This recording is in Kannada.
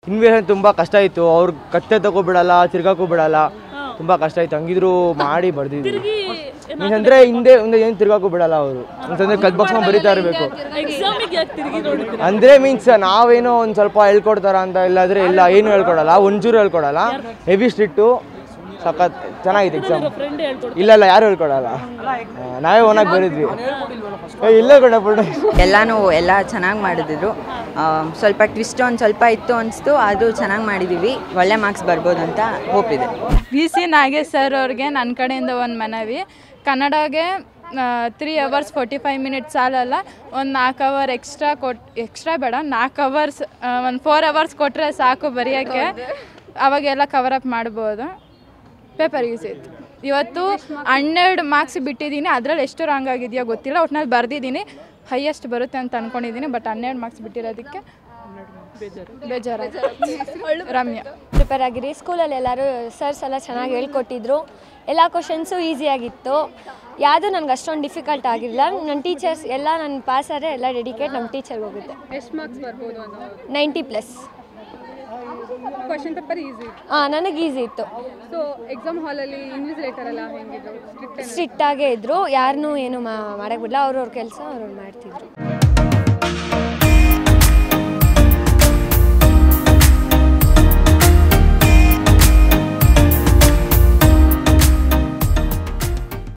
ಇನ್ವೇಷನ್ ತುಂಬ ಕಷ್ಟ ಇತ್ತು ಅವ್ರು ಕತ್ತೆ ತಗೋ ಬಿಡಲ್ಲ ತಿರ್ಗಾಕೂ ಬಿಡಲ್ಲ ತುಂಬ ಕಷ್ಟ ಇತ್ತು ಹಂಗಿದ್ರು ಮಾಡಿ ಬರ್ದಿದ್ವಿ ಮೀನ್ಸ್ ಅಂದರೆ ಹಿಂದೆ ಮುಂದೆ ಏನು ತಿರ್ಗಾಕೂ ಬಿಡಲ್ಲ ಅವರು ಅಂತಂದ್ರೆ ಕದ್ ಬಾಕ್ಸ್ಕೊಂಡು ಬರೀತಾ ಇರಬೇಕು ಎಕ್ಸಾಮಿಗೆ ಯಾಕೆ ತಿರುಗಿ ನೋಡಿದ್ರಿ ಅಂದರೆ ಮೀನ್ಸ್ ನಾವೇನೋ ಒಂದು ಸ್ವಲ್ಪ ಹೇಳ್ಕೊಡ್ತಾರ ಅಂತ ಇಲ್ಲಾದ್ರೆ ಇಲ್ಲ ಏನು ಹೇಳ್ಕೊಡಲ್ಲ ಒಂಚೂರು ಹೇಳ್ಕೊಡಲ್ಲ ಹೆವಿ ಸ್ಟ್ರಿಕ್ಟು ಸಖತ್ ಚೆನ್ನಾಗಿತ್ತು ಎಕ್ಸಾಮ್ ಫ್ರೆಂಡ್ ಹೇಳ್ಕೊಡ್ತಾರೆ ಇಲ್ಲ ಇಲ್ಲ ಯಾರು ಹೇಳ್ಕೊಡಲ್ಲ ಆ, ನಾವೇ ಓನಾಗಿ ಬರೀದ್ವಿ ಏ, ಇಲ್ಲ ಕಣ ಪುಣ್ಯ ಎಲ್ಲನೂ ಎಲ್ಲ ಚೆನ್ನಾಗಿ ಮಾಡಿದ್ರು ಆ, ಸ್ವಲ್ಪ ಟ್ವಿಸ್ಟ್ ಒಂದು ಸ್ವಲ್ಪ ಇತ್ತು ಅನಿಸ್ತು ಅದು ಚೆನ್ನಾಗಿ ಮಾಡಿದ್ದೀವಿ ಒಳ್ಳೆ ಮಾರ್ಕ್ಸ್ ಬರ್ಬೋದು ಅಂತ ಹೋಪ್ ಇದೆ ವಿ ಸಿ ನಾಗೇಶ್ ಸರ್ ಅವ್ರಿಗೆ ನನ್ನ ಕಡೆಯಿಂದ ಒಂದು ಮನವಿ ಕನ್ನಡಗೆ three hours forty five minutes ಸಾಲಲ್ಲ ಒಂದು ನಾಲ್ಕು ಅವರ್ ಎಕ್ಸ್ಟ್ರಾ ಕೊಟ್ ಎಕ್ಸ್ಟ್ರಾ ಬೇಡ ನಾಲ್ಕು ಅವರ್ಸ್ ಒಂದು ಫೋರ್ ಅವರ್ಸ್ ಕೊಟ್ಟರೆ ಸಾಕು ಬರೆಯೋಕ್ಕೆ ಅವಾಗೆಲ್ಲ ಕವರ್ ಅಪ್ ಮಾಡ್ಬೋದು ಪೇಪರ್ ಈಸಿ ಇತ್ತು ಇವತ್ತು ಹನ್ನೆರಡು ಮಾರ್ಕ್ಸ್ ಬಿಟ್ಟಿದ್ದೀನಿ ಅದರಲ್ಲಿ ಎಷ್ಟು ರಾಂಗ್ ಆಗಿದೆಯೋ ಗೊತ್ತಿಲ್ಲ ಒಟ್ನಲ್ಲಿ ಬರೆದಿದ್ದೀನಿ ಹೈಯೆಸ್ಟ್ ಬರುತ್ತೆ ಅಂತ ಅಂದ್ಕೊಂಡಿದ್ದೀನಿ ಬಟ್ ಹನ್ನೆರಡು ಮಾರ್ಕ್ಸ್ ಬಿಟ್ಟಿರೋದಕ್ಕೆ ಬೇಜಾರು ರಮ್ಯಾ ಪ್ರಿಪೇರ್ ಆಗಿರಿ ಸ್ಕೂಲಲ್ಲಿ ಎಲ್ಲರೂ ಸರ್ಸ್ ಎಲ್ಲ ಚೆನ್ನಾಗಿ ಹೇಳ್ಕೊಟ್ಟಿದ್ರು ಎಲ್ಲ ಕ್ವಶನ್ಸು ಈಸಿಯಾಗಿತ್ತು ಯಾವುದು ನನಗೆ ಅಷ್ಟೊಂದು ಡಿಫಿಕಲ್ಟ್ ಆಗಿರಲಿಲ್ಲ ನನ್ನ ಟೀಚರ್ಸ್ ಎಲ್ಲ ನನ್ನ ಪಾಸಾರೆ ಎಲ್ಲ ಡೆಡಿಕೇಟ್ ನಮ್ಮ ಟೀಚರ್ಗೆ ಹೋಗುತ್ತೆ ಎಷ್ಟು ಮಾರ್ಕ್ಸ್ ಬರ್ಬೋದು ಅನ್ನೋ ninety plus question paper easy ಹಾಂ ನನಗೆ ಈಸಿ ಇತ್ತು ಸೊ ಎಕ್ಸಾಮ್ ಹಾಲಲ್ಲಿ ಇನ್ವಿಸಿಲೇಟರ್ ಎಲ್ಲ ಹೆಂಗಿದ್ರು ಸ್ಟ್ರಿಕ್ಟ್ ಸ್ಟ್ರಿಕ್ಟಾಗೇ ಇದ್ದರು ಯಾರನ್ನೂ ಏನು ಮಾಡಕ್ಕೆ ಬಿಡಲ್ಲ ಅವ್ರವ್ರ ಕೆಲಸ ಅವ್ರವ್ರು ಮಾಡ್ತಿದ್ರು